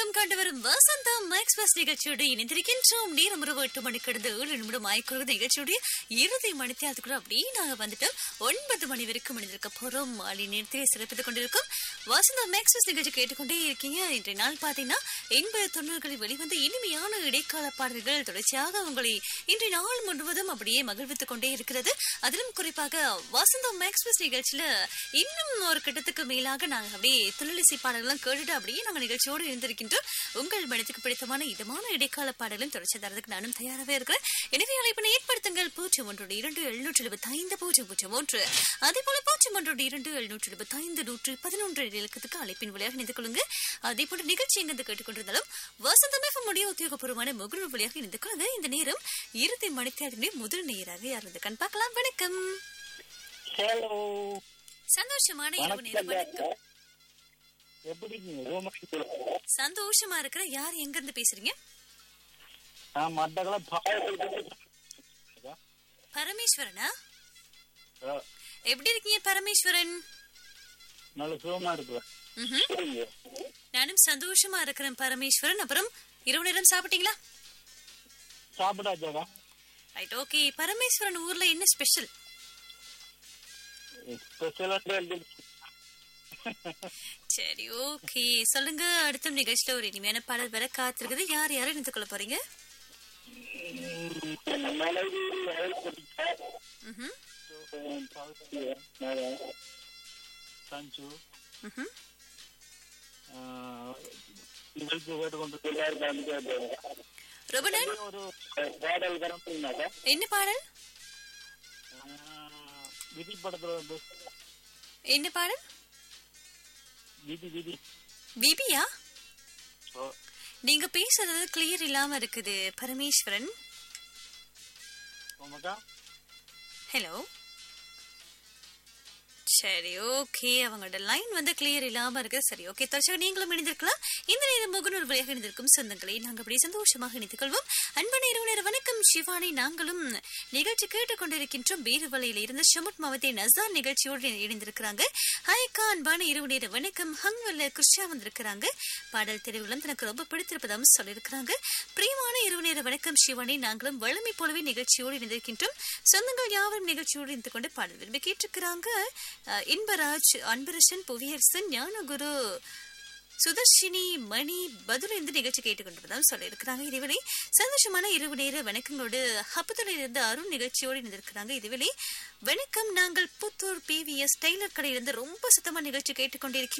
உலகம் கண்டு வரும் வசந்தம் எக்ஸ்பிரஸ் நிகழ்ச்சியோடு இணைந்திருக்கின்றோம் நேரம் இரவு எட்டு மணி கடந்து ஏழு நிமிடம் ஆய்க்குறது நிகழ்ச்சியுடைய இறுதி மணித்தியாலத்துக்குள்ள அப்படியே நாங்க வந்துட்டு ஒன்பது மணி வரைக்கும் இணைந்திருக்க போறோம் மாலை நேரத்திலே சிறப்பித்துக் கொண்டிருக்கும் வசந்தம் எக்ஸ்பிரஸ் நிகழ்ச்சி கேட்டுக்கொண்டே இருக்கீங்க இன்றைய நாள் பாத்தீங்கன்னா எண்பது தொண்ணூறுகளில் வெளிவந்த இனிமையான இடைக்கால பாடல்கள் தொடர்ச்சியாக உங்களை இன்றைய நாள் முழுவதும் அப்படியே மகிழ்வித்துக் கொண்டே இருக்கிறது அதிலும் குறிப்பாக வசந்தம் எக்ஸ்பிரஸ் நிகழ்ச்சியில இன்னும் ஒரு கட்டத்துக்கு மேலாக நாங்க அப்படியே துள்ளலிசை பாடல்கள்லாம் கேட்டுட்டு அப்படியே நாங்க நிகழ்ச்சியோடு இருந்திருக்கின்றோம் உங்கள் மனத்துக்கு பிடித்தமான இதமான இடைக்கால பாடலும் தொடர்ச்சி தரதுக்கு நானும் தயாராகவே இருக்கிறேன் எனவே அழைப்பினை ஏற்படுத்துங்கள் பூஜ்ஜியம் ஒன்றோடு இரண்டு எழுநூற்றி எழுபத்தி ஐந்து பூஜ்ஜியம் பூஜ்ஜியம் ஒன்று அதே போல பூஜ்ஜியம் ஒன்றோடு இரண்டு எழுநூற்றி எழுபத்தி ஐந்து நூற்று பதினொன்று இலக்கத்துக்கு அழைப்பின் வழியாக இணைந்து கொள்ளுங்க அதே போன்ற நிகழ்ச்சி எங்கு கேட்டுக்கொண்டிருந்தாலும் வசந்தம் எஃப்எம் உடைய உத்தியோகபூர்வமான முகநூல் வழியாக இணைந்து கொள்ளுங்க இந்த நேரம் இறுதி மணித்தியாளர்களுடைய முதல் நேராக யார் இருந்து கண் பார்க்கலாம் வணக்கம் ஹலோ சந்தோஷமான இரவு நேரம் வணக்கம் எப்படி இருக்கீங்க ரோமன் சந்தோஷமா இருக்கிற யார் எங்க இருந்து பேசுறீங்க நான் மட்டக்கள பரமேஸ்வரனா எப்படி இருக்கீங்க பரமேஸ்வரன் நல்ல சுகமா இருக்கிறேன் ம்ஹும். நானும் சந்தோஷமா இருக்கிறேன் பரமேஸ்வரன் அப்புறம் இரவு நேரம் சாப்பிட்டீங்களா சாப்பிடாச்சாடா ரைட் ஓகே பரமேஸ்வரன் ஊர்ல என்ன ஸ்பெஷல் ஸ்பெஷலாக சரி ஓகே சொல்லுங்க அடுத்த நிகழ்ச்சியில ஒரு இனிமையான பாடல் வர காத்திருக்குது யார் யாரும் இணைந்து கொள்ள போறீங்க மனைவி படிச்சா ம்ஹும். சஞ்சு ம்ஹும். நிகழ்ச்சி கேட்டுக்கொண்டு எல்லாருக்கும் ருபனன் ஒரு பாடல் கரம்னாக்கா என்ன பாடல் விதி படத்துல வந்து என்ன பாடல் விதி விதி பிபியா ஓ, நீங்க பேசுறது கிளியர் இல்லாம இருக்குது பரமேஸ்வரன் உமக்கா ஹலோ சரி ஓகே அவங்களோட லைன் வந்து கிளியர் இல்லாம இருக்கு சரி ஓகே தொடர்ச்சியாக நீங்களும் இணைந்திருக்கலாம் இந்த நேரம் முகநூல் வழியாக இணைந்திருக்கும் சொந்தங்களை நாங்கள் அப்படியே சந்தோஷமாக இணைத்துக் கொள்வோம் அன்பான இரவு நேர வணக்கம் சிவானி நாங்களும் நிகழ்ச்சி கேட்டுக்கொண்டிருக்கின்றோம் வேறுவலையில் இருந்து ஷமுட் மாவட்ட நசார் நிகழ்ச்சியோடு இணைந்திருக்கிறாங்க ஹாய்க்கா அன்பான இரவு நேர வணக்கம் ஹங்வல்ல கிருஷ்ணா வந்திருக்கிறாங்க பாடல் தெரிவுகளும் தனக்கு ரொம்ப பிடித்திருப்பதாகவும் சொல்லியிருக்கிறாங்க பிரியமான இரவு நேர வணக்கம் சிவானி நாங்களும் வளமை போலவே நிகழ்ச்சியோடு இணைந்திருக்கின்றோம் சொந்தங்கள் யாவரும் நிகழ்ச்சியோடு இருந்து கொண்டு பாடல் விரும்பி கேட்டிருக்கிறாங்க அஹ், இன்பராஜ் அன்பரசன் புவியரசன் ஞானகுரு சுதர்ஷினி மணி பதில் இந்த நிகழ்ச்சி கேட்டுக்கொண்டிருப்பதால் சொல்லியிருக்கிறாங்க இதுவேளை சந்தோஷமான இரவு நேர வணக்கங்களோடு ஹப்பத்தில் இருந்து அருண் நிகழ்ச்சியோடு இணைந்திருக்கிறாங்க இதுவேளை வணக்கம் நாங்கள் புத்தூர் பிவிஎஸ் டெய்லர் கடையிலிருந்து ரொம்ப சுத்தமா நிகழ்ச்சி கேட்டுக்கொண்டிருக்கிறோம்